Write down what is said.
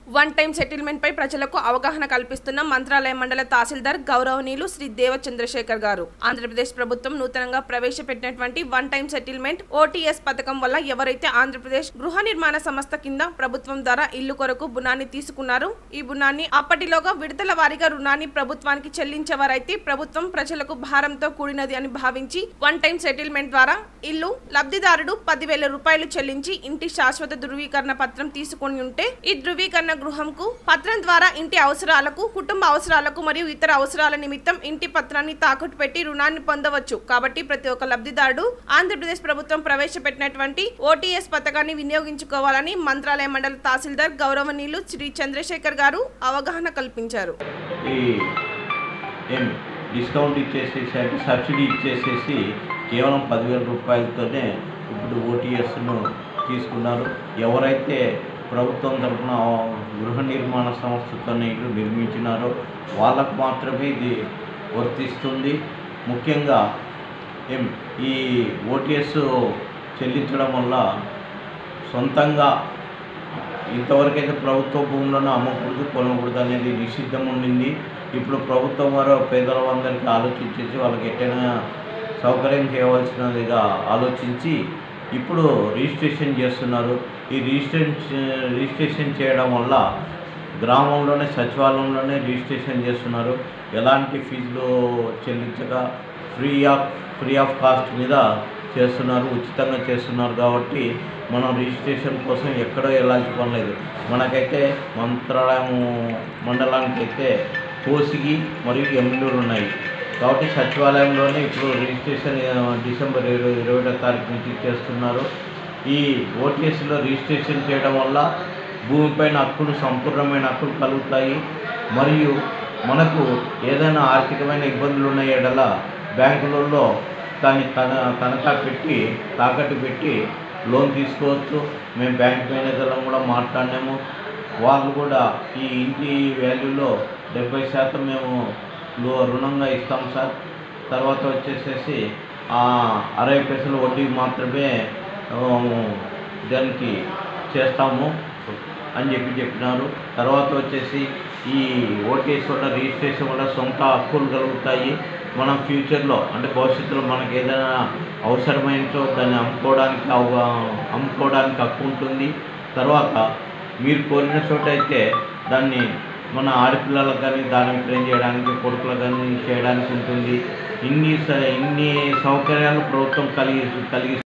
one time settlement పై ప్రజలకు అవగాహన కల్పిస్తున్న మంత్రాలయ మండల తహసీల్దార్ గౌరవనీయులు శ్రీ దేవ చంద్రశేఖర్ గారు ఆంధ్రప్రదేశ్ ప్రభుత్వం నూతనంగా ప్రవేశపెట్టినటువంటి వన్ టైం సెటిల్మెంట్ ఓటీఎస్ పథకం వల్ల ఎవరైతే ఆంధ్రప్రదేశ్ గృహ నిర్మాణ సంస్థ కింద ప్రభుత్వం ద్వారా ఇల్లు కొరకు బునాన్ని తీసుకున్నారో ఈ బునాన్ని అప్పటిలోగా విడతల వారీగా రుణాన్ని ప్రభుత్వానికి చెల్లించేవారైతే ప్రభుత్వం ప్రజలకు భారంతో కూడినది అని భావించి వన్ టైం సెటిల్మెంట్ ద్వారా ఇల్లు లబ్ధిదారుడు పదివేల రూపాయలు చెల్లించి ఇంటి శాశ్వత ధృవీకరణ పత్రం తీసుకొని ఉంటే ఈ ధృవీకరణ గృహంకు పత్రం ద్వారా ఇంటి అవసరాలకు కుటుంబ అవసరాలకు మరియు ఇతర అవసరాల నిమిత్తం ఇంటి పత్రాన్ని తాకట్టు పెట్టి రుణాన్ని పొందవచ్చు కాబట్టి ప్రతి ఒక్క లబ్ధిదారుడు ఆంధ్రప్రదేశ్ ప్రభుత్వం ప్రవేశపెట్టినటువంటి ఓటీఎస్ పథకాన్ని వినియోగించుకోవాలని మంత్రాలయ మండల తహసీల్దార్ గౌరవనీయులు శ్రీ చంద్రశేఖర్ గారు అవగాహన కల్పించారు ఈ ఏం డిస్కౌంట్ ఇచ్చేసేసి అంటే సబ్సిడీ ఇచ్చేసేసి కేవలం పదివేల రూపాయలతోనే ఇప్పుడు ఓటీఎస్ను తీసుకున్నారు ఎవరైతే ప్రభుత్వం తరఫున గృహ నిర్మాణ సంస్థతోనే ఇల్లు నిర్మించినారో వాళ్ళకు మాత్రమే ఇది వర్తిస్తుంది ముఖ్యంగా ఏం ఈ ఓటీఎస్ చెల్లించడం వల్ల సొంతంగా ఇంతవరకైతే ప్రభుత్వ భూములను అమ్మకూడదు కొనకూడదు అనేది నిషిద్ధం ఉండింది ఇప్పుడు ప్రభుత్వం వారు పేదలందరికీ ఆలోచించేసి వాళ్ళకి ఎట్టైనా సౌకర్యం చేయవలసినదిగా ఆలోచించి ఇప్పుడు రిజిస్ట్రేషన్ చేస్తున్నారు ఈ రిజిస్ట్రేషన్ రిజిస్ట్రేషన్ చేయడం వల్ల గ్రామంలోనే సచివాలయంలోనే రిజిస్ట్రేషన్ చేస్తున్నారు ఎలాంటి ఫీజులు చెల్లించక free of free of cost మీద చేస్తున్నారు ఉచితంగా చేస్తున్నారు కాబట్టి మనం రిజిస్ట్రేషన్ కోసం ఎక్కడో వెళ్ళాల్సిన పని లేదు మనకైతే మంత్రాలయం మండలానికి అయితే కోసిగి మరియు ఎమ్మెల్యూరు ఉన్నాయి కాబట్టి సచివాలయంలోనే ఇప్పుడు రిజిస్ట్రేషన్ ఆ, డిసెంబర్ ఇరవై ఇరవై ఒకటో తారీఖు నుంచి చేస్తున్నారు ఈ ఓటీఎస్లో రిజిస్ట్రేషన్ చేయడం వల్ల భూమిపైన హక్కులు సంపూర్ణమైన హక్కులు కలుగుతాయి మరియు మనకు ఏదైనా ఆర్థికమైన ఇబ్బందులు ఉన్న ఎడల బ్యాంకులలో దాన్ని తన తనఖా పెట్టి తాకట్టు పెట్టి లోన్ తీసుకోవచ్చు మేము బ్యాంక్ మేనేజర్లను కూడా మాట్లాడినాము వాళ్ళు కూడా ఈ ఇంటి వాల్యూలో డెబ్బై శాతం మేము లో రుణంగా ఇస్తాం సార్ తర్వాత వచ్చేసేసి ఆ అరవై పైసలు వడ్డీ మాత్రమే ఆ, దానికి చేస్తాము అని చెప్పి చెప్పినారు తర్వాత వచ్చేసి ఈ ఓటీఎస్ వల్ల రిజిస్ట్రేషన్ వల్ల సొంత హక్కులు కలుగుతాయి మనం ఫ్యూచర్లో అంటే భవిష్యత్తులో మనకి ఏదైనా అవసరమైనతో దాన్ని అమ్ముకోవడానికి అవ- అమ్ముకోవడానికి హక్కు ఉంటుంది తర్వాత మీరు కోరిన చోట అయితే దాన్ని మన ఆడపిల్లలకు కానీ దానం ట్రైన్ చేయడానికి కొడుకులకు కానీ చేయడానికి ఉంటుంది ఇన్ని స- ఇన్ని సౌకర్యాలు ప్రభుత్వం కలిగి కలిగి